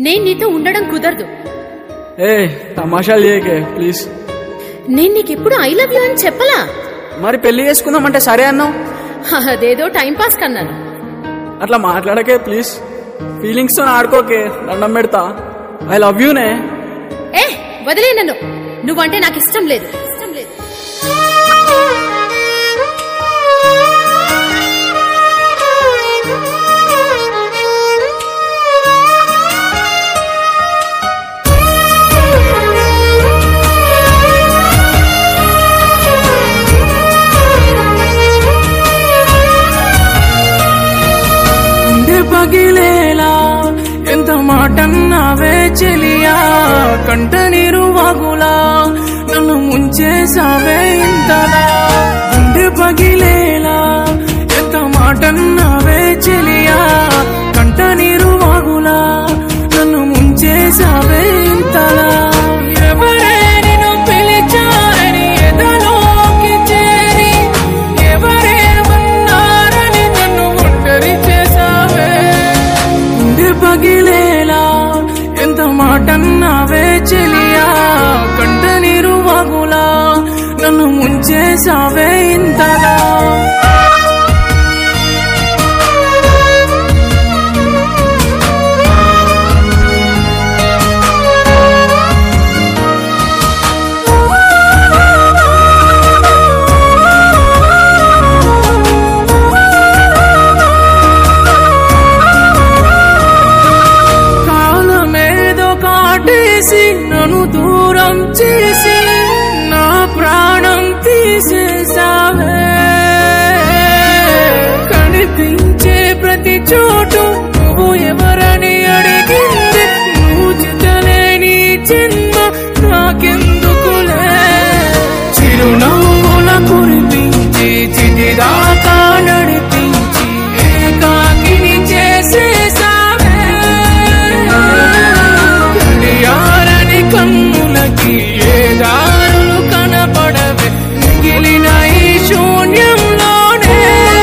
నేను నీతో ఉండడం కుదరదు ఏ తమాషాలు చేయకే ప్లీజ్ నేను నీకెప్పుడు ఐ లవ్ యూ అని చెప్పలా మరి పెళ్లి చేసుకుందామంటే సరే అన్నావు అదేదో టైం పాస్ కన్నాను అట్లా మాట్లాడకే ప్లీజ్ ఫీలింగ్స్ తో ఆడుకోకే దండం పెడతా ఐ లవ్ యూనే ఏ వదిలే నన్ను నువ్వంటే నాకు ఇష్టం లేదు ఇష్టం లేదు గుండె పగిలేలా ఎంత మాటన్నావే చెలియా కంట నీరు వాగులా నన్ను ముంచేసావే ఇంతలా గుండె పగిలేలా ఎంత మాటన్నావే చెలియా కంట నీరు వాగులా నన్ను ముంచేసావే ఇంతలా ఎవరే నిన్ను పిలిచారని ఎదలోకి చేరి ఎవరే ఉన్నారని నన్ను ఒంటరి చేసావే గుండె పగిలేలా ఎంత మాటన్నావే చెలియా కంట నీరు వాగులా నన్ను ముంచేసావే ఇంతలా కాలమేదో కాటేసి నన్ను దూరం చేసి నా ప్రాణం తీసేసావే కనిపించే ప్రతి చోటు నువ్వు ఎవరని అడిగింది నువ్వు చితలేని జన్మ నాకెందుకులే చిరునవ్వుల కురిపించి చిటిదాకా నడిపించి ఏకాకిని చేసేసావే గడియారని కన్నులకి ఏ దారులు కనపడవే మిగిలిన ఈ శూన్యంలోనే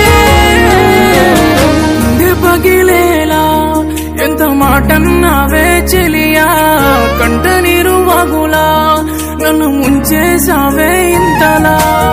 గుండె పగిలేలా ఎంత మాటన్నావే చెలియా కంట నీరు వాగులా నన్ను ముంచేసావే ఇంతలా